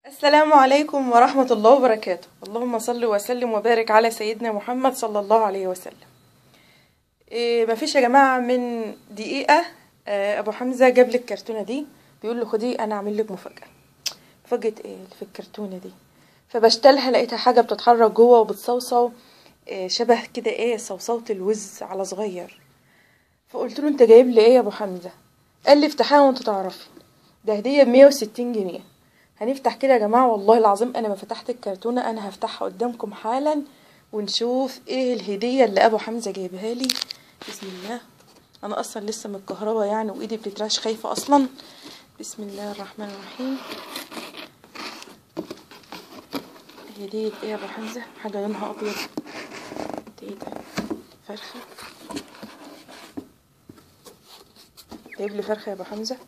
السلام عليكم ورحمة الله وبركاته اللهم صل وسلم وبارك على سيدنا محمد صلى الله عليه وسلم إيه مفيش يا جماعة من دقيقة آه، أبو حمزة جاب لي الكرتونة دي بيقول له خدي أنا أعمل لك مفاجأة مفاجأة إيه اللي في الكرتونة دي فبشتلها لقيتها حاجة بتتحرك جوه وبتصوصو إيه شبه كده إيه صوصوة الوز على صغير فقلت له أنت جايب لي إيه يا أبو حمزة قال لي افتحها وأنت تعرفي ده هدية بمية وستين جنيه هنفتح كده يا جماعة والله العظيم أنا ما فتحت الكرتونة أنا هفتحها قدامكم حالا ونشوف إيه الهدية اللي أبو حمزة جايبها لي بسم الله أنا أصلا لسه متكهربة يعني وإيدي بتترعش خايفة أصلا بسم الله الرحمن الرحيم هدية إيه يا أبو حمزة حاجة لونها أبيض إيه ده فرخة جايب لي فرخة يا أبو حمزة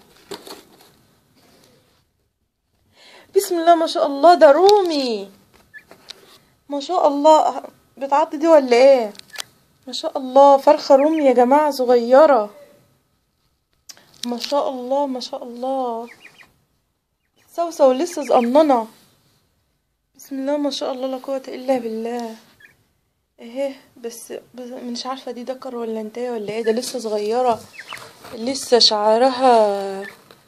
بسم الله ما شاء الله ده رومي ما شاء الله بتعض دي ولا ايه ما شاء الله فرخة رومي يا جماعة صغيرة ما شاء الله ما شاء الله سوسو لسه صغننة بسم الله ما شاء الله لا قوة الا بالله اهي بس, بس مش عارفة دي دكر ولا انتايه ولا ايه ده لسه صغيرة لسه شعرها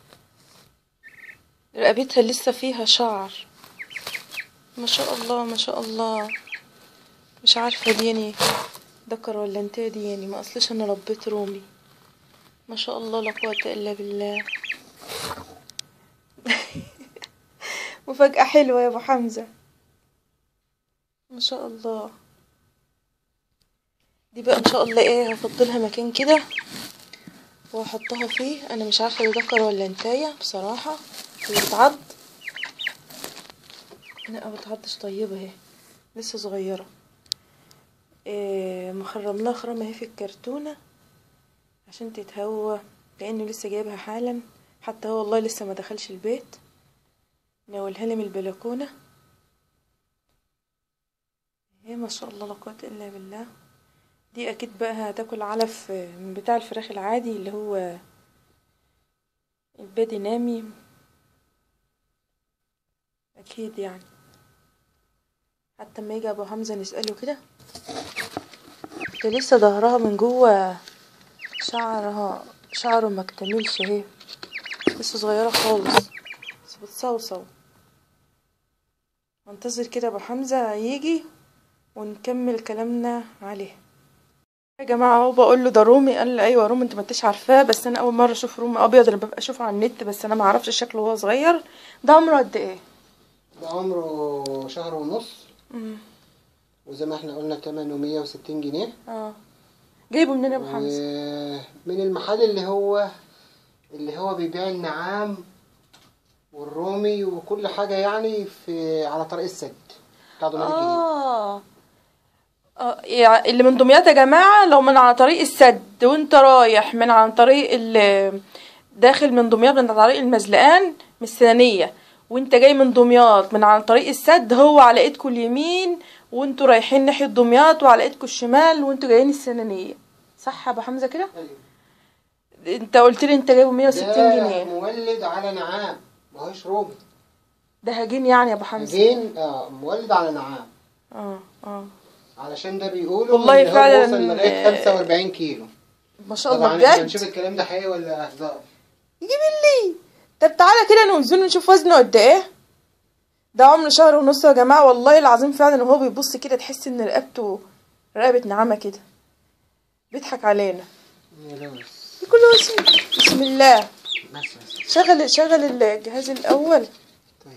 رقبتها لسه فيها شعر ما شاء الله ما شاء الله مش عارفة دي يعني ذكر ولا انتهى دي يعني ما اصلش انا ربيت رومي ما شاء الله لا قوة الا بالله مفاجأة حلوة يا ابو حمزة ما شاء الله دي بقى ان شاء الله ايه هفضلها مكان كده واحطها فيه انا مش عارفة ده ذكر ولا انتايه بصراحة هي بتعض لا ما بتعضش طيبة اهي لسه صغيرة إيه مخرمناها خرمة اهي في الكرتونة عشان تتهوى لانه لسه جايبها حالا حتى هو والله لسه ما دخلش البيت ناولها لي من البلكونة اهي ما شاء الله لا قوة الا بالله دي اكيد بقى هتاكل علف من بتاع الفراخ العادي اللي هو البادي نامي اكيد يعني حتى ما يجي ابو حمزه نساله كده ده لسه ظهرها من جوه شعرها شعره ما اكتملش اهي لسه صغيره خالص بس بتصوصو انتظر كده ابو حمزه يجي ونكمل كلامنا عليه يا جماعه اهو بقول له ده رومي قال لي ايوه رومي انت ما انتش عارفاه بس انا اول مره اشوف رومي ابيض انا ببقى اشوفه على النت بس انا ما اعرفش شكله وهو صغير ده عمره قد ايه ده عمره شهر ونص مم. وزي ما احنا قلنا تمنه مية وستين جنيه اه جايبه منين يا ابو حمزه ومن المحل اللي هو اللي هو بيبيع النعام والرومي وكل حاجة يعني في على طريق السد بتاع دمياط الجديد اه اه يعني اللي من دمياط يا جماعة لو من على طريق السد وانت رايح من عن طريق ال داخل من دمياط من على طريق المزلقان من السنانية وانت جاي من دمياط من على طريق السد هو على ايدكم اليمين وانتوا رايحين ناحية دمياط وعلى ايدكم الشمال وانتوا جايين السنانية صح يا ابو حمزة كده أيوة. انت قلت لي انت جايبه 160 ده جنيه مولد على نعام ما هوش رومي ده هجين يعني يا ابو حمزة زين اه مولد على نعام اه اه علشان ده بيقولوا والله إن هو فعلا، وصل لغاية آه، 45 كيلو ما شاء الله طبعا احنا بجد هنشوف الكلام ده حقيقي ولا هزار يجيب لي طب تعالى كده ننزل نشوف وزنه قد ايه ده عمره شهر ونص يا جماعه والله العظيم فعلا وهو بيبص كده تحس ان رقبته رقبه نعامه كده بيضحك علينا يا لوز كل وزن بسم الله بس بس شغل شغل الجهاز الاول طيب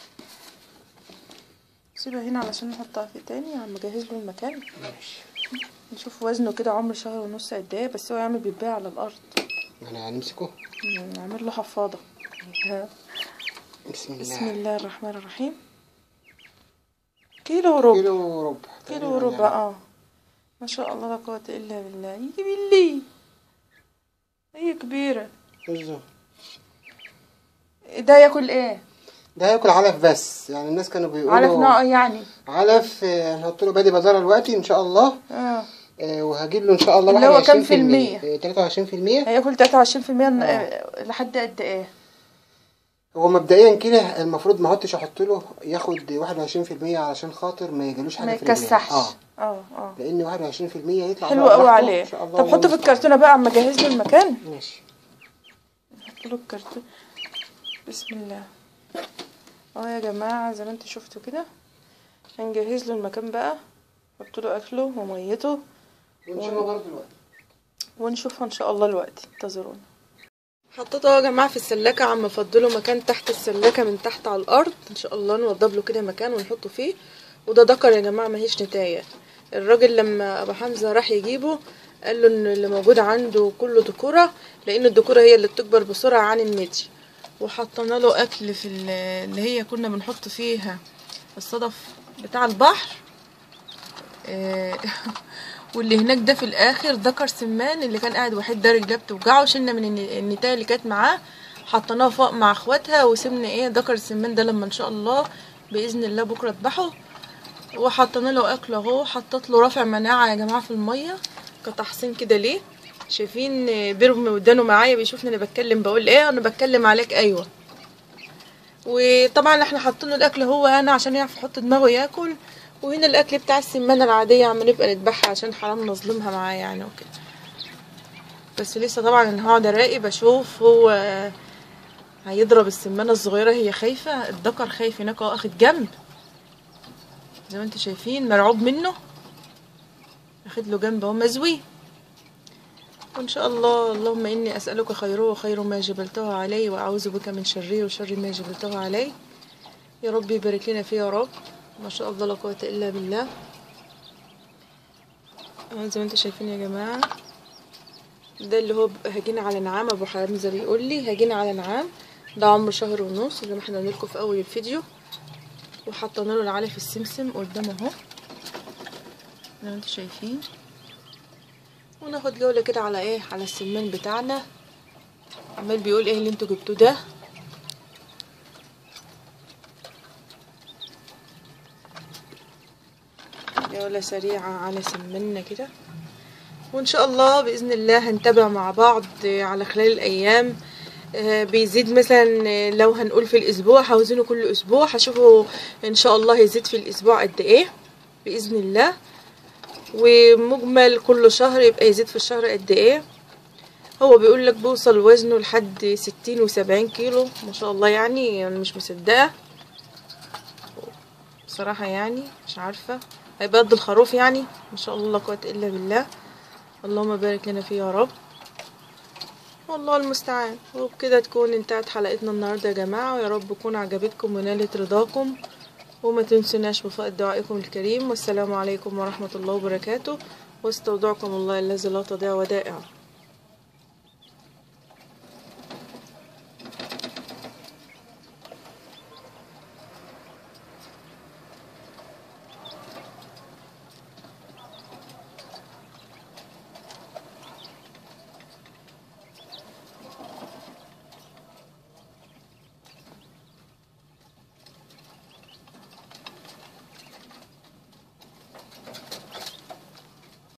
سيبها هنا علشان نحطها في تاني عم جهز له المكان ماشي نشوف وزنه كده عمر شهر ونص قد ايه بس هو يعمل بيتباع على الارض انا هنمسكه نعمل له حفاضه بسم الله بسم الله الرحمن الرحيم كيلو وربع كيلو وربع كيلو تقريباً وربع اه ما شاء الله لا قوة الا بالله يجي باللي هي كبيرة يعني. ده ياكل ايه ده هياكل علف بس يعني الناس كانوا بيقولوا علف نوع يعني علف آه، هنحط له بادي بازار دلوقتي ان شاء الله اه آه، وهجيب له ان شاء الله اللي هو كام 21% في المية؟ آه، 23% هياكل 23% آه. لحد قد ايه هو مبدئيا كده المفروض ما احطش احط له ياخد 21% علشان خاطر ما يجيلوش حاجه ما في الرجلين. يتكسحش اه اه اه لان 21% يطلع حلو بقى قوي براحته عليه إن شاء الله طب حطه في الله الكرتونه بقى اما اجهز له المكان ماشي نحط له الكرتون بسم الله اه يا جماعه زي ما انتوا شفتوا كده هنجهز له المكان بقى نحط له اكله وميته ونشوفه برضه دلوقتي ونشوفها ان شاء الله دلوقتي انتظرونا حطيته اهو يا جماعه في السلاكه عم افضله مكان تحت السلاكه من تحت على الارض ان شاء الله نوضب له كده مكان ونحطه فيه وده دكر يا جماعه ماهيش نتايه الراجل لما ابو حمزه راح يجيبه قال له ان اللي موجود عنده كله ذكوره لان الذكوره هي اللي بتكبر بسرعه عن النتي وحطينا له اكل في ال- اللي هي كنا بنحط فيها الصدف بتاع البحر آه، واللي هناك ده في الاخر ذكر سمان اللي كان قاعد وحيد ده رجليه بتوجعه شلنا من الن- النتايه اللي كانت معاه حطيناها فوق مع اخواتها وسيبنا ايه ذكر السمان ده لما ان شاء الله باذن الله بكره اذبحه وحطينا له اكل اهو حطيت له رافع مناعه يا جماعه في الميه كتحصين كده ليه شايفين آه، بيرغم ودانه معايا بيشوفني انا بتكلم بقول ايه انا بتكلم عليك ايوه وطبعا احنا حاطين له الاكل هو هنا عشان يعرف يحط دماغه ياكل وهنا الاكل بتاع السمانه العاديه عم نبقى نذبحها عشان حرام نظلمها معاه يعني وكده بس لسه طبعا انا هقعد اراقب اشوف هو هيضرب السمانه الصغيره هي خايفه الذكر خايف هناك اهو اخد جنب زي ما انتم شايفين مرعوب منه اخد له جنب اهو مزوي وان شاء الله اللهم اني اسالك خيره وخير ما جبلته علي واعوذ بك من شره وشر ما جبلته علي يا رب يبارك لنا فيه يا رب ما شاء الله لا قوه الا بالله اهو زي ما انتم شايفين يا جماعه ده اللي هو بيبقى هجين على نعام ابو حمزه بيقول لي هجين على نعام ده عمره شهر ونص زي ما احنا قلنا لكم في اول الفيديو وحطينا له العلف السمسم قدامه اهو زي ما انتم شايفين وناخد جولة كده على ايه على السمان بتاعنا عمال بيقول ايه اللي انتوا جبتوه ده جولة سريعة على سمنا كده وان شاء الله باذن الله هنتابع مع بعض على خلال الايام آه، بيزيد مثلا آه، لو هنقول في الاسبوع عاوزينه كل اسبوع هشوفه ان شاء الله يزيد في الاسبوع قد ايه باذن الله ومجمل كل شهر يبقى يزيد في الشهر قد ايه هو بيقول لك بيوصل وزنه لحد ستين وسبعين كيلو ما شاء الله يعني انا مش مصدقه بصراحه يعني مش عارفه هيبقى قد الخروف يعني ما شاء الله لا قوه الا بالله اللهم بارك لنا فيه يا رب والله المستعان وبكده تكون انتهت حلقتنا النهارده يا جماعه ويا رب تكون عجبتكم ونالت رضاكم وما تنسوناش بفضل دعائكم الكريم والسلام عليكم ورحمة الله وبركاته واستودعكم الله الذي لا تضيع ودائعه